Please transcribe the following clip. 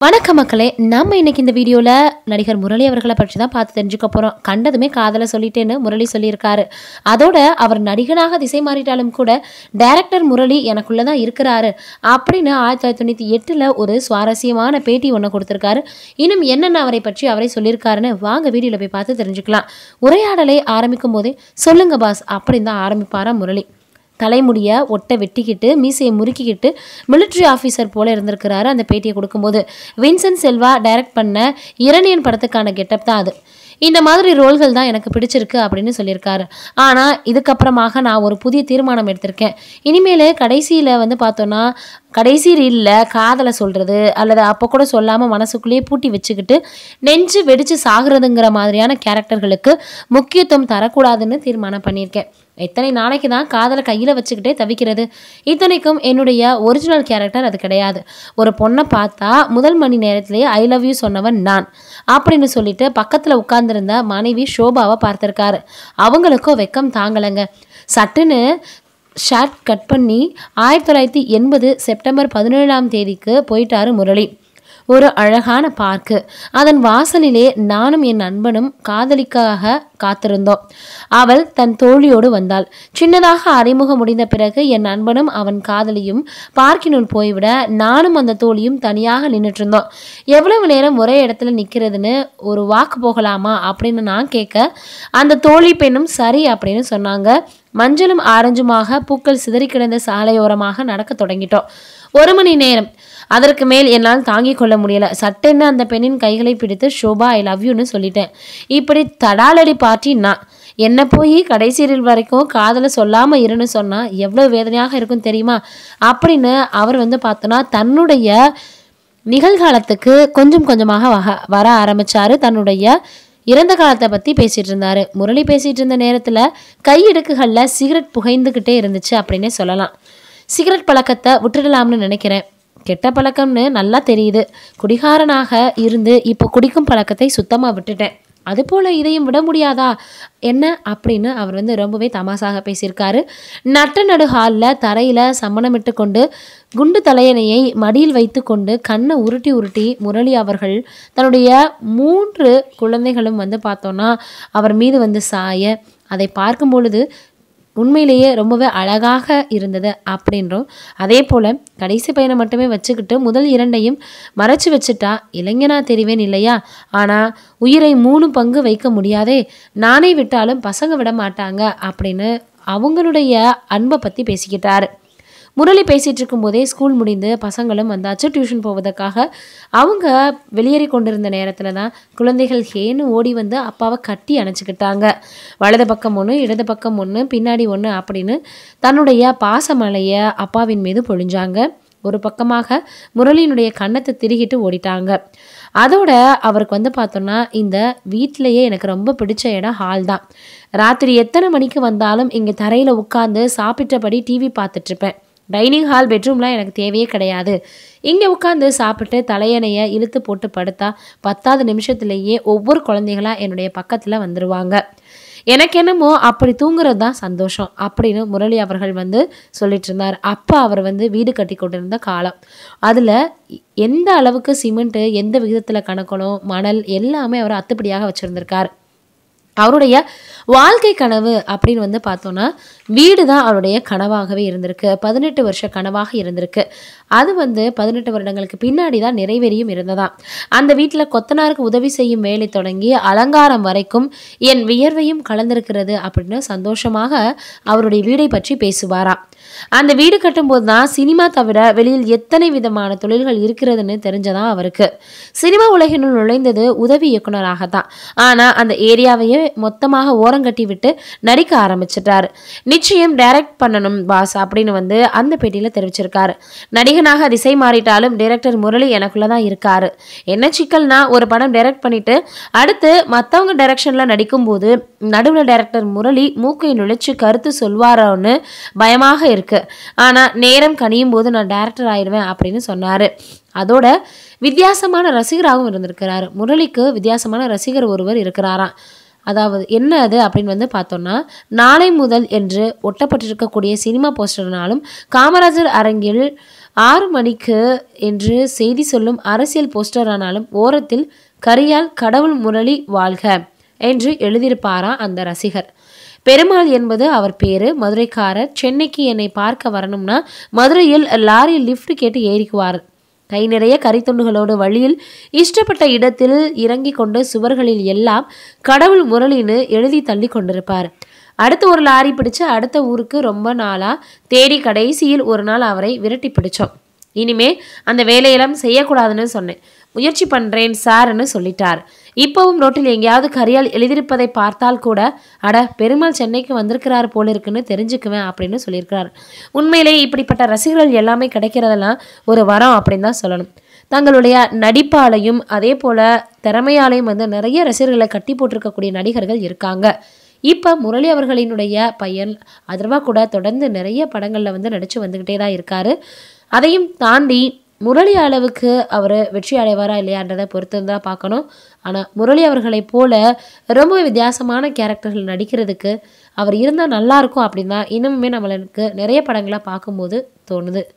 வணக்கம் மக்களே நம்ம இன்னைக்கு இந்த வீடியோவில் நடிகர் முரளி அவர்களை பற்றி தான் பார்த்து தெரிஞ்சுக்க போகிறோம் கண்டதுமே காதலை சொல்லிட்டேன்னு முரளி சொல்லியிருக்காரு அதோட அவர் நடிகனாக திசை மாறிட்டாலும் கூட டைரக்டர் முரளி எனக்குள்ளே தான் இருக்கிறாரு அப்படின்னு ஆயிரத்தி தொள்ளாயிரத்தி தொண்ணூற்றி எட்டில் ஒரு சுவாரஸ்யமான பேட்டி ஒன்று கொடுத்துருக்காரு இன்னும் என்னென்ன அவரை பற்றி அவரே சொல்லியிருக்காருன்னு வாங்க வீடியோவில் போய் பார்த்து தெரிஞ்சுக்கலாம் உரையாடலை ஆரம்பிக்கும் போதே சொல்லுங்க பாஸ் அப்படின்னு தான் ஆரம்பிப்பாரா முரளி தலைமுடிய ஒட்டை வெட்டிக்கிட்டு மீசையை முறுக்கிக்கிட்டு military ஆஃபீஸர் போல இருந்திருக்கிறாரு அந்த பேட்டியை கொடுக்கும்போது வின்சென்ட் செல்வா டைரக்ட் பண்ண இரணியன் படத்துக்கான கெட்டப் தான் அது இந்த மாதிரி ரோல்கள் தான் எனக்கு பிடிச்சிருக்கு அப்படின்னு சொல்லியிருக்காரு ஆனால் இதுக்கப்புறமாக நான் ஒரு புதிய தீர்மானம் எடுத்திருக்கேன் இனிமேல் கடைசியில் வந்து பார்த்தோன்னா கடைசி ரீலில் காதலை சொல்கிறது அல்லது அப்போ கூட சொல்லாமல் மனசுக்குள்ளேயே பூட்டி வச்சுக்கிட்டு நெஞ்சு வெடிச்சு சாகுறதுங்கிற மாதிரியான கேரக்டர்களுக்கு முக்கியத்துவம் தரக்கூடாதுன்னு தீர்மானம் பண்ணியிருக்கேன் எத்தனை நாளைக்கு தான் காதலை கையில் வச்சுக்கிட்டே தவிக்கிறது இத்தனைக்கும் என்னுடைய ஒரிஜினல் கேரக்டர் அது கிடையாது ஒரு பொண்ணை பார்த்தா முதல் மணி நேரத்திலேயே ஐ லவ் யூ சொன்னவன் நான் அப்படின்னு சொல்லிட்டு பக்கத்தில் உட்கார்ந்திருந்த மனைவி ஷோபாவை பார்த்துருக்காரு அவங்களுக்கும் வெக்கம் தாங்கலைங்க சட்டுன்னு ஷார்ட் கட் பண்ணி ஆயிரத்தி தொள்ளாயிரத்தி எண்பது செப்டம்பர் பதினேழாம் தேதிக்கு போயிட்டாரு முரளி ஒரு அழகான பார்க்கு அதன் வாசலிலே நானும் என் நண்பனும் காதலிக்காக காத்திருந்தோம் அவள் தன் தோழியோடு வந்தாள் சின்னதாக அறிமுகம் முடிந்த பிறகு என் நண்பனும் அவன் காதலியும் பார்க்கினுள் போய்விட நானும் அந்த தோழியும் தனியாக நின்றுட்டு இருந்தோம் எவ்வளவு நேரம் ஒரே இடத்துல நிற்கிறதுன்னு ஒரு வாக்கு போகலாமா அப்படின்னு நான் கேட்க அந்த தோழி பெண்ணும் சரி அப்படின்னு சொன்னாங்க மஞ்சளும் ஆரஞ்சுமாக பூக்கள் சிதறி கிடந்த சாலையோரமாக நடக்க தொடங்கிட்டோம் ஒரு மணி நேரம் அதற்கு மேல் என்னால் தாங்கிக் கொள்ள முடியல சட்டென்னு அந்த பெண்ணின் கைகளை பிடித்து ஷோபா ஐ லவ் யூன்னு சொல்லிட்டேன் இப்படி தடாலடி பார்ட்டி நான் என்ன போய் கடைசியில் வரைக்கும் காதலை சொல்லாம இருன்னு சொன்னா எவ்வளவு வேதனையாக இருக்கும் தெரியுமா அப்படின்னு அவர் வந்து பார்த்தோன்னா தன்னுடைய நிகழ்காலத்துக்கு கொஞ்சம் கொஞ்சமாக வக வர ஆரம்பிச்சாரு தன்னுடைய இறந்த காலத்தை பற்றி பேசிகிட்டு இருந்தாரு முரளி பேசிகிட்டு இருந்த நேரத்தில் கையிடுக்குகளில் சிகரெட் புகைந்துக்கிட்டே இருந்துச்சு அப்படின்னே சொல்லலாம் சிகரெட் பழக்கத்தை விட்டுடலாம்னு நினைக்கிறேன் கெட்ட பழக்கம்னு நல்லா தெரியுது குடிகாரனாக இருந்து இப்போ குடிக்கும் பழக்கத்தை சுத்தமாக விட்டுட்டேன் அதுபோல் இதையும் விட முடியாதா என்ன அப்படின்னு அவர் வந்து ரொம்பவே தமாசாக பேசியிருக்காரு நட்ட நடு ஹாலில் தரையில் சம்மணமிட்டு கொண்டு குண்டு தலையணையை மடியில் வைத்துக்கொண்டு கண்ணை உருட்டி உருட்டி முரளி அவர்கள் தன்னுடைய மூன்று குழந்தைகளும் வந்து பார்த்தோன்னா அவர் மீது வந்து சாய அதை பார்க்கும் பொழுது உண்மையிலேயே ரொம்பவே அழகாக இருந்தது அப்படின்றோம் அதே போல் கடைசி பையனை மட்டுமே வச்சுக்கிட்டு முதல் இரண்டையும் மறைச்சு வச்சுட்டா இளைஞனா தெரிவேன் இல்லையா ஆனால் உயிரை மூணு பங்கு வைக்க முடியாதே நானே விட்டாலும் பசங்க விட மாட்டாங்க அப்படின்னு அவங்களுடைய அன்பை பற்றி பேசிக்கிட்டாரு முரளி பேசிகிட்டு இருக்கும்போதே ஸ்கூல் முடிந்து பசங்களும் வந்தாச்சு டியூஷன் போவதற்காக அவங்க வெளியேறி கொண்டிருந்த நேரத்தில் தான் குழந்தைகள் ஹேன்னு ஓடி வந்து அப்பாவை கட்டி அணைச்சிக்கிட்டாங்க வலது பக்கம் ஒன்று இடது பக்கம் ஒன்று பின்னாடி ஒன்று அப்படின்னு தன்னுடைய பாசமலையை அப்பாவின் மீது பொழிஞ்சாங்க ஒரு பக்கமாக முரளியினுடைய கன்னத்தை திருகிட்டு ஓடிட்டாங்க அதோட அவருக்கு வந்து பார்த்தோன்னா இந்த வீட்டிலையே எனக்கு ரொம்ப பிடிச்ச இடம் ஹால் தான் ராத்திரி எத்தனை மணிக்கு வந்தாலும் இங்கே தரையில் உட்காந்து சாப்பிட்டபடி டிவி பார்த்துட்ருப்பேன் டைனிங் ஹால் பெட்ரூம்லாம் எனக்கு தேவையே கிடையாது இங்கே உட்காந்து சாப்பிட்டு தலையணையை இழுத்து போட்டு படுத்தா பத்தாவது நிமிஷத்துலேயே ஒவ்வொரு குழந்தைகளாக என்னுடைய பக்கத்தில் வந்துடுவாங்க எனக்கு என்னமோ அப்படி தூங்குறது தான் சந்தோஷம் அப்படின்னு முரளி அவர்கள் வந்து சொல்லிட்டு இருந்தார் அப்போ அவர் வந்து வீடு கட்டி கொண்டிருந்த காலம் அதில் எந்த அளவுக்கு சிமெண்ட்டு எந்த விகிதத்தில் கணக்கணும் மணல் எல்லாமே அவர் அத்துப்படியாக வச்சுருந்துருக்கார் அவருடைய வாழ்க்கை கனவு அப்படின்னு வந்து பார்த்தோன்னா வீடு தான் அவருடைய கனவாகவே இருந்திருக்கு பதினெட்டு வருஷ கனவாக இருந்திருக்கு அது வந்து பதினெட்டு வருடங்களுக்கு பின்னாடி தான் நிறைவேறியும் இருந்ததாம் அந்த வீட்டில் கொத்தனாருக்கு உதவி செய்யும் வேலை தொடங்கி அலங்காரம் வரைக்கும் என் வியர்வையும் கலந்திருக்கிறது அப்படின்னு சந்தோஷமாக அவருடைய வீடை பற்றி பேசுவாராம் அந்த வீடு கட்டும்போது தான் சினிமா தவிர வெளியில் எத்தனை விதமான தொழில்கள் இருக்கிறதுன்னு தெரிஞ்சதான் அவருக்கு சினிமா உலகினுள் நுழைந்தது உதவி இயக்குனராகத்தான் ஆனால் அந்த ஏரியாவையே மொத்தமாக ஓரங்கட்டி விட்டு நடிக்க ஆரம்பிச்சிட்டாரு நிச்சயம் டைரக்ட் பண்ணணும் பாஸ் அப்படின்னு வந்து அந்த பேட்டியில் தெரிவிச்சிருக்காரு நடிகனாக திசை மாறிட்டாலும் டைரக்டர் முரளி எனக்குள்ள தான் இருக்காரு என்ன சிக்கல்னா ஒரு படம் டைரக்ட் பண்ணிட்டு அடுத்து மற்றவங்க டைரக்ஷனில் நடிக்கும்போது நடுவில் டைரக்டர் முரளி மூக்கை நுழைச்சு கருத்து சொல்வாரோன்னு பயமாக இருக்கு ஆனால் நேரம் கனியும் போது நான் டைரக்டர் ஆயிடுவேன் அப்படின்னு சொன்னார் அதோட வித்தியாசமான ரசிகராகவும் இருந்திருக்கிறாரு முரளிக்கு வித்தியாசமான ரசிகர் ஒருவர் இருக்கிறாராம் அதாவது என்ன அது அப்படின்னு வந்து பார்த்தோம்னா நாளை முதல் என்று ஒட்டப்பட்டிருக்கக்கூடிய சினிமா போஸ்டர்னாலும் காமராஜர் அரங்கில் ஆறு மணிக்கு என்று செய்தி சொல்லும் அரசியல் போஸ்டர் ஆனாலும் ஓரத்தில் கரியால் கடவுள் முரளி வாழ்க என்று எழுதியிருப்பாராம் அந்த ரசிகர் பெருமாள் என்பது அவர் பேரு மதுரைக்காரர் சென்னைக்கு என்னை பார்க்க வரணும்னா மதுரையில் லாரி லிஃப்ட் கேட்டு ஏறிக்குவார் கை நிறைய கரித்துண்டுகளோடு வழியில் இஷ்டப்பட்ட இடத்தில் இறங்கி கொண்டு சுவர்களில் எல்லாம் கடவுள் முரளின்னு எழுதி தள்ளி கொண்டிருப்பார் அடுத்து ஒரு லாரி பிடிச்சு அடுத்த ஊருக்கு ரொம்ப நாளா தேடி கடைசியில் ஒரு நாள் அவரை விரட்டி பிடிச்சோம் இனிமே அந்த வேலையெல்லாம் செய்யக்கூடாதுன்னு சொன்னேன் முயற்சி பண்றேன் சார்னு சொல்லிட்டார் இப்பவும் ரோட்டில் எங்கேயாவது கரியால் எழுதியிருப்பதை பார்த்தால் கூட அட பெருமாள் சென்னைக்கு வந்திருக்கிறார் போல இருக்குன்னு தெரிஞ்சுக்குவேன் அப்படின்னு சொல்லியிருக்கிறார் உண்மையிலே இப்படிப்பட்ட ரசிகர்கள் எல்லாமே கிடைக்கிறதெல்லாம் ஒரு வரம் அப்படின்னு தான் சொல்லணும் தங்களுடைய நடிப்பாலையும் அதே போல திறமையாலையும் வந்து நிறைய ரசிகர்களை கட்டி போட்டிருக்கக்கூடிய நடிகர்கள் இருக்காங்க இப்போ முரளி அவர்களினுடைய பையன் அதர்வா கூட தொடர்ந்து நிறைய படங்களில் வந்து நடித்து வந்துக்கிட்டே தான் இருக்காரு அதையும் தாண்டி முரளி அளவுக்கு அவர் வெற்றி அடைவாரா இல்லையான்றதை பொறுத்து தான் பார்க்கணும் ஆனால் முரளி அவர்களைப் போல ரொம்ப வித்தியாசமான கேரக்டர்கள் நடிக்கிறதுக்கு அவர் இருந்தால் நல்லாயிருக்கும் அப்படின்னா இன்னுமே நம்மளுக்கு நிறைய படங்களை பார்க்கும்போது தோணுது